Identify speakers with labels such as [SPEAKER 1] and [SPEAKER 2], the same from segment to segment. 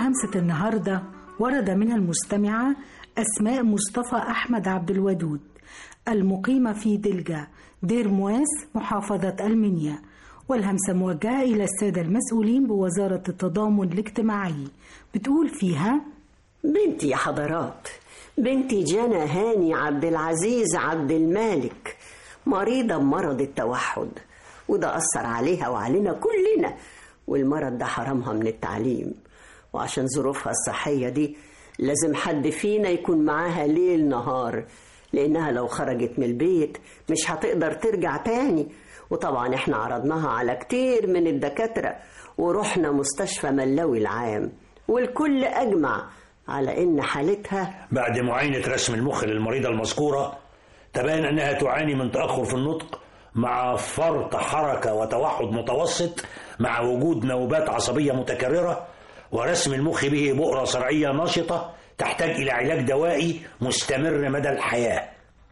[SPEAKER 1] همسة النهاردة ورد منها المستمعة أسماء مصطفى أحمد عبد الودود المقيمة في دلجة دير مواس محافظة المنيا والهمسة موجهة إلى السادة المسؤولين بوزارة التضامن الاجتماعي بتقول فيها
[SPEAKER 2] بنتي يا حضرات بنتي جنى هاني عبد العزيز عبد المالك مريضة بمرض التوحد وده أثر عليها وعلينا كلنا والمرض ده حرمها من التعليم وعشان ظروفها الصحية دي لازم حد فينا يكون معاها ليل نهار لأنها لو خرجت من البيت مش هتقدر ترجع تاني وطبعا احنا عرضناها على كتير من الدكاترة ورحنا مستشفى ملوي العام والكل أجمع على إن حالتها
[SPEAKER 3] بعد معاينة رسم المخ للمريضة المذكورة تبين أنها تعاني من تأخر في النطق مع فرط حركة وتوحد متوسط مع وجود نوبات عصبية متكررة ورسم المخ به بؤرة صرعية نشطة تحتاج إلى علاج دوائي مستمر مدى الحياة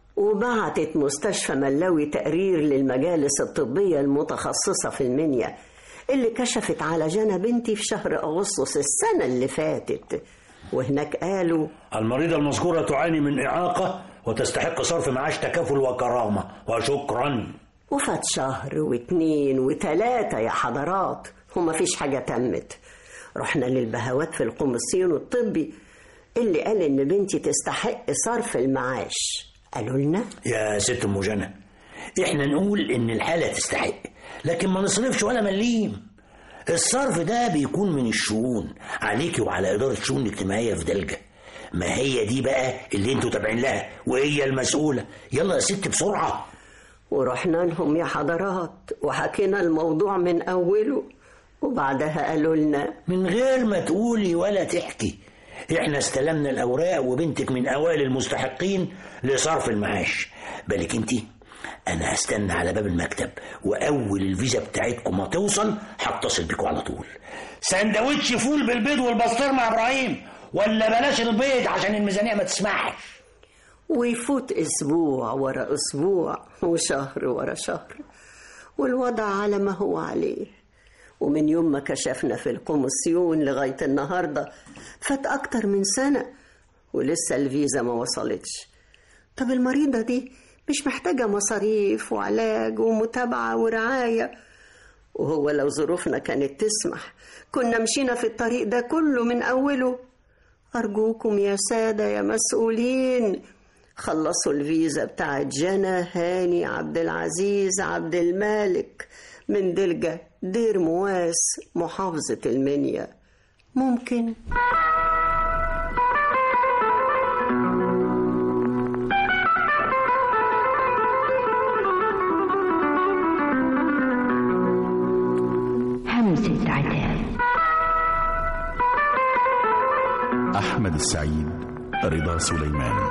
[SPEAKER 2] وبعتت مستشفى ملوي تقرير للمجالس الطبية المتخصصة في المنيا اللي كشفت على جنى بنتي في شهر أغسطس السنة اللي فاتت وهناك قالوا
[SPEAKER 3] المريضة المذكورة تعاني من إعاقة وتستحق صرف معاش تكافل وكرامة وشكرا
[SPEAKER 2] وفات شهر واتنين وتلاتة يا حضرات ومفيش حاجة تمت رحنا للبهوات في القمصين الطبي اللي قال إن بنتي تستحق صرف المعاش قالوا لنا
[SPEAKER 3] يا ست أم جنى إحنا نقول إن الحالة تستحق لكن ما نصرفش ولا مليم الصرف ده بيكون من الشؤون عليكي وعلى إدارة الشؤون الاجتماعية في دلجة ما هي دي بقى اللي انتوا تابعين لها وهي المسؤولة يلا يا ست بسرعة
[SPEAKER 2] ورحنا لهم يا حضرات وحكينا الموضوع من أوله وبعدها قالوا لنا
[SPEAKER 3] من غير ما تقولي ولا تحكي احنا استلمنا الأوراق وبنتك من أوائل المستحقين لصرف المعاش بالك انتي انا هستنى على باب المكتب واول الفيزا بتاعتكم ما توصل هتصل بيكم على طول سندوتش فول بالبيض والبسطرمه يا ابراهيم ولا بلاش البيض عشان الميزانيه ما تسمحش
[SPEAKER 2] ويفوت أسبوع ورا أسبوع وشهر ورا شهر والوضع على ما هو عليه ومن يوم ما كشفنا في القمصيون لغاية النهاردة فات أكتر من سنة ولسه الفيزا ما وصلتش طب المريضة دي مش محتاجة مصاريف وعلاج ومتابعة ورعاية وهو لو ظروفنا كانت تسمح كنا مشينا في الطريق ده كله من أوله أرجوكم يا سادة يا مسؤولين خلصوا الفيزا بتاعت جنى هاني عبد العزيز عبد المالك من دلجة دير مواس محافظة المنيا ممكن
[SPEAKER 4] همسة عتاب
[SPEAKER 5] أحمد السعيد رضا سليمان